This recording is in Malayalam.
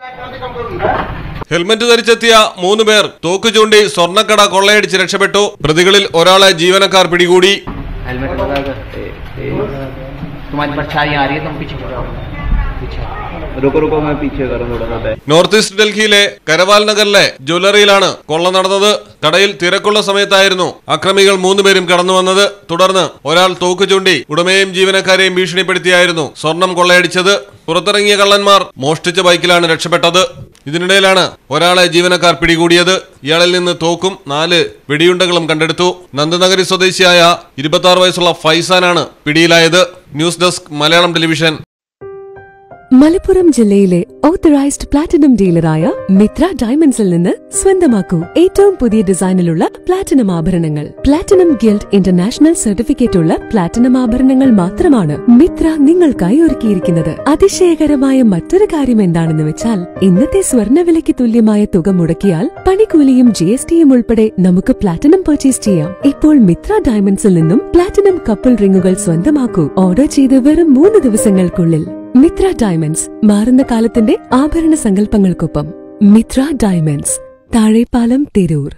ഹെൽമറ്റ് ധരിച്ചെത്തിയ മൂന്ന് പേർ തോക്ക് ചൂണ്ടി സ്വർണ്ണക്കട കൊള്ളയടിച്ച് രക്ഷപ്പെട്ടു പ്രതികളിൽ ഒരാളെ ജീവനക്കാർ പിടികൂടി हेलमेट लगा कर ए- ए- तुम्हारी परछाई आ रही है तुम पीछे हो जाओ पीछे रुको रुको मैं पीछे करूँ थोड़ा सा बैक നോർത്ത് ഈസ്റ്റ് ഡൽഹിയിലെ കരവാൽ നഗറിലെ ജ്വല്ലറിയിലാണ് കൊള്ള നടന്നത് കടയിൽ തിരക്കുള്ള സമയത്തായിരുന്നു അക്രമികൾ മൂന്നുപേരും കടന്നു വന്നത് തുടർന്ന് ഒരാൾ തോക്ക് ചൂണ്ടി ഉടമയെയും ജീവനക്കാരെയും ഭീഷണിപ്പെടുത്തിയായിരുന്നു സ്വർണം കൊള്ളയടിച്ചത് പുറത്തിറങ്ങിയ കള്ളന്മാർ മോഷ്ടിച്ച ബൈക്കിലാണ് രക്ഷപ്പെട്ടത് ഇതിനിടയിലാണ് ഒരാളെ ജീവനക്കാർ പിടികൂടിയത് ഇയാളിൽ നിന്ന് തോക്കും നാല് വെടിയുണ്ടകളും കണ്ടെടുത്തു നന്ദനഗരി സ്വദേശിയായ ഇരുപത്തി വയസ്സുള്ള ഫൈസാനാണ് പിടിയിലായത് news desk Malayalam television Malappuram ജില്ലയിലെ ഓത്തറൈസ്ഡ് പ്ലാറ്റിനം ഡീലറായ മിത്ര ഡയമണ്ട്സിൽ നിന്ന് സ്വന്തമാക്കൂ ഏറ്റവും പുതിയ ഡിസൈനിലുള്ള പ്ലാറ്റിനം ആഭരണങ്ങൾ പ്ലാറ്റിനം ഗിൽഡ് ഇന്റർനാഷണൽ സർട്ടിഫിക്കറ്റ് ഉള്ള പ്ലാറ്റിനം ആഭരണങ്ങൾ മാത്രമാണ് മിത്ര നിങ്ങൾക്കായി ഒരുക്കിയിരിക്കുന്നത് അതിശയകരമായ മറ്റൊരു കാര്യം എന്താണെന്ന് വെച്ചാൽ ഇന്നത്തെ സ്വർണ്ണവിലയ്ക്ക് തുല്യമായ തുക മുടക്കിയാൽ പണിക്കൂലിയും ജി എസ് ടിയും ഉൾപ്പെടെ നമുക്ക് പ്ലാറ്റിനം പർച്ചേസ് ചെയ്യാം ഇപ്പോൾ മിത്ര ഡയമണ്ട്സിൽ നിന്നും പ്ലാറ്റിനം കപ്പിൾ റിങ്ങുകൾ സ്വന്തമാക്കൂ ഓർഡർ ചെയ്ത് വെറും മൂന്ന് ദിവസങ്ങൾക്കുള്ളിൽ മിത്ര ഡയമണ്ട്സ് മാറുന്ന കാലത്തിന്റെ ആഭരണ സങ്കല്പങ്ങൾക്കൊപ്പം മിത്ര ഡയമണ്ട്സ് താഴെപ്പാലം തിരൂർ